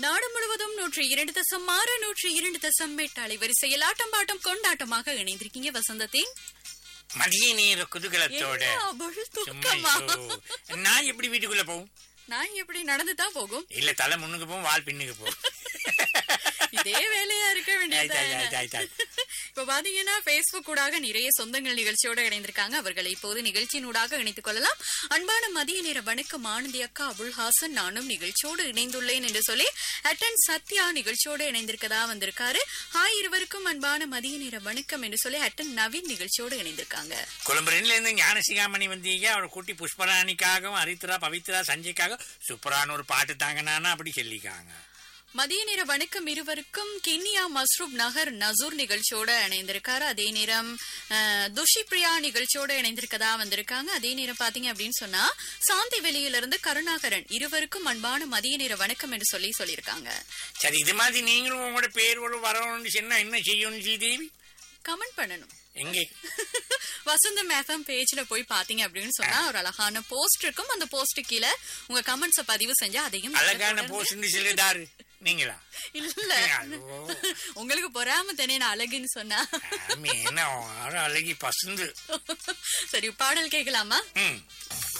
நாடு முழுவதும் நூற்றி இரண்டு தசம் ஆறு நூற்றி இரண்டு தசம் எட்டு அலைவரிசையில் ஆட்டம் பாட்டம் கொண்டாட்டமாக இணைந்திருக்கீங்க வசந்தத்தின் மதிய நேர குதூகலத்தோட என்ன அவள் சும்மா துக்கமா ஐயோ. நான் எப்படி வீட்டுக்குள்ள போகும் நான் எப்படி நடந்துதான் போகும் இல்ல தலை முன்னுக்கு போகும் வால் பின்னுக்கு போகும் இதே வேலையா இருக்க வேண்டியது ஆயிட்டு, ஆயிட்டு, ஆயிட்டு, ஆயிட்டு. இப்ப பாத்தீங்கன்னா பேஸ்புக் ஊடாக நிறைய சொந்தங்கள் நிகழ்ச்சியோட இணைந்திருக்காங்க அவர்களை இப்போது நிகழ்ச்சியினூடாக இணைத்துக் கொள்ளலாம் அன்பான மதிய நேர வணக்கம் ஆனந்தி அக்கா அபுல் ஹாசன் நானும் நிகழ்ச்சியோடு இணைந்துள்ளேன் என்று சொல்லி அட்டன் சத்யா நிகழ்ச்சியோடு இணைந்திருக்கதா வந்திருக்காரு ஹாய் இருவருக்கும் அன்பான மதிய நேர வணக்கம் என்று சொல்லி அட்டன் நவீன் நிகழ்ச்சியோடு இணைந்திருக்காங்க கொழும்பு ரெண்டுல இருந்து ஞானசிகாமணி வந்தீங்க அவரை கூட்டி புஷ்பராணிக்காகவும் ஹரித்ரா பவித்ரா சஞ்சய்க்காக சூப்பரான ஒரு பாட்டு தாங்கனானா அப்படி சொல்லிக்காங்க மதிய நேர வணக்கம் இருவருக்கும் கிண்ணியா மஸ்ரூப் நகர் நசூர் நிகழ்ச்சியோட இணைந்திருக்காரு அதே நேரம் அஹ், துஷி பிரியா நிகழ்ச்சியோட இணைந்திருக்கதா வந்திருக்காங்க அதே நேரம் பாத்தீங்க அப்படின்னு சொன்னா சாந்தி வெளியிலிருந்து கருணாகரன் இருவருக்கும் அன்பான மதிய நேர வணக்கம் என்று சொல்லி சொல்லியிருக்காங்க சரி இது மாதிரி நீங்களும் உங்களோட பேரோட வரணும்னு சொன்னா என்ன செய்யணும் ஸ்ரீதேவி கமெண்ட் பண்ணணும் எங்கே வசந்தம் எஃப்எம் பேஜ்ல போய் பாத்தீங்க அப்படின்னு சொன்னா ஒரு அழகான போஸ்ட் இருக்கும் அந்த போஸ்ட் கீழே உங்க கமெண்ட்ஸ பதிவு செஞ்சா அதையும் அழகான போஸ்ட் சொல்லிதாரு நீங்களா இல்ல ஐயோ. உங்களுக்கு பொறாம தானே நான் அழகுன்னு சொன்னா ஆமி, என்ன அழகி பசந்து சரி பாடல் கேட்கலாமா ம்